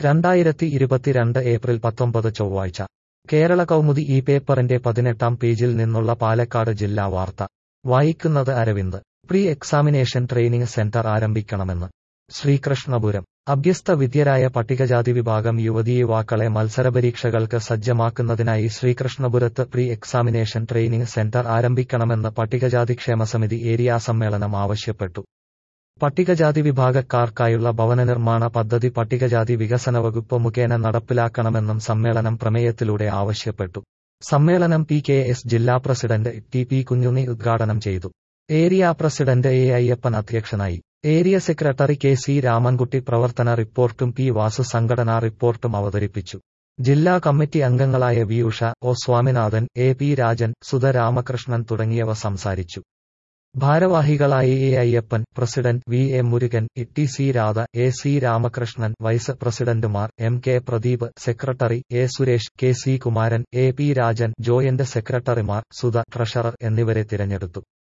രണ്ടായിരത്തി ഇരുപത്തിരണ്ട് ഏപ്രിൽ പത്തൊമ്പത് ചൊവ്വാഴ്ച കേരള കൗമുദി ഈ പേപ്പറിന്റെ പതിനെട്ടാം പേജിൽ നിന്നുള്ള പാലക്കാട് ജില്ലാ വാർത്ത വായിക്കുന്നത് Aravind pre examination training centre ആരംഭിക്കണമെന്ന് ശ്രീകൃഷ്ണപുരം അഭ്യസ്ത വിദ്യരായ പട്ടികജാതി വിഭാഗം യുവതീ യുവാക്കളെ മത്സരപരീക്ഷകൾക്ക് സജ്ജമാക്കുന്നതിനായി ശ്രീകൃഷ്ണപുരത്ത് പ്രീ എക്സാമിനേഷൻ ട്രെയിനിംഗ് സെന്റർ ആരംഭിക്കണമെന്ന് പട്ടികജാതി ക്ഷേമസമിതി ഏരിയ സമ്മേളനം ആവശ്യപ്പെട്ടു പട്ടികജാതി വിഭാഗക്കാർക്കായുള്ള ഭവന നിർമ്മാണ പദ്ധതി പട്ടികജാതി വികസന വകുപ്പ് മുഖേന നടപ്പിലാക്കണമെന്നും സമ്മേളനം പ്രമേയത്തിലൂടെ ആവശ്യപ്പെട്ടു സമ്മേളനം പി കെ എസ് ജില്ലാ പ്രസിഡന്റ് ടി പി കുഞ്ഞുണ്ണി ഉദ്ഘാടനം ചെയ്തു ഏരിയ പ്രസിഡന്റ് എ അയ്യപ്പൻ അധ്യക്ഷനായി area secretary K C Ramankutty പ്രവർത്തന റിപ്പോർട്ടും പി വാസു സംഘടനാ റിപ്പോർട്ടും അവതരിപ്പിച്ചു ജില്ലാ കമ്മിറ്റി അംഗങ്ങളായ V Usha O Swaminathan A P Rajan Sudha Ramakrishnan തുടങ്ങിയവ സംസാരിച്ചു ഭാരവാഹികളായി A Ayyappan president V A Murugan T C Radha A C Ramakrishnan vice പ്രസിഡന്റുമാർ M K Pradeep secretary A Suresh K C Kumaran A P Rajan joint സെക്രട്ടറിമാർ സുധ ട്രഷറർ എന്നിവരെ തിരഞ്ഞെടുത്തു